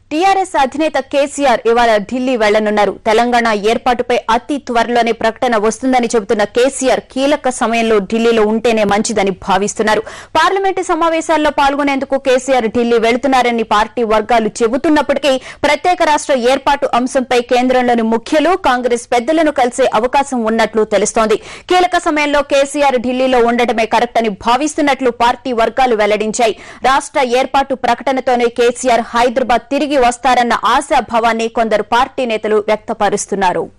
TRS అధినేత కేసీఆర్ ఇవాళ ఢిల్లీ వెళ్లనున్నారు తెలంగాణ ఏర్పాటుపై అతి త్వరలోనే ప్రకటన వస్తుందని చెబుతున్న కేసీఆర్ కీలక సమయంలో ఢిల్లీలో ఉంటేనే మంచిదని భావిస్తున్నారు పార్లమెంటు సమావేశాల్లో పాల్గొనేందుకు కేసీఆర్ ఢిల్లీ వెళుతున్నారని పార్టీ వర్గాలు చెబుతున్నప్పటికీ ప్రత్యేక రాష్ట ఏర్పాటు అంశంపై కేంద్రంలోని ముఖ్యులు కాంగ్రెస్ పెద్దలను కలిసే అవకాశం ఉన్నట్లు తెలుస్తోంది కీలక సమయంలో కేసీఆర్ ఢిల్లీలో ఉండటమే కరెక్ట్ అని భావిస్తున్నట్లు పార్టీ వర్గాలు వెల్లడించాయి రాష్ట ఏర్పాటు ప్రకటనతోనే కేసీఆర్ హైదరాబాద్ తిరిగి వస్తారన్న ఆశాభావాన్ని కొందరు పార్టీ నేతలు వ్యక్తపరుస్తున్నారు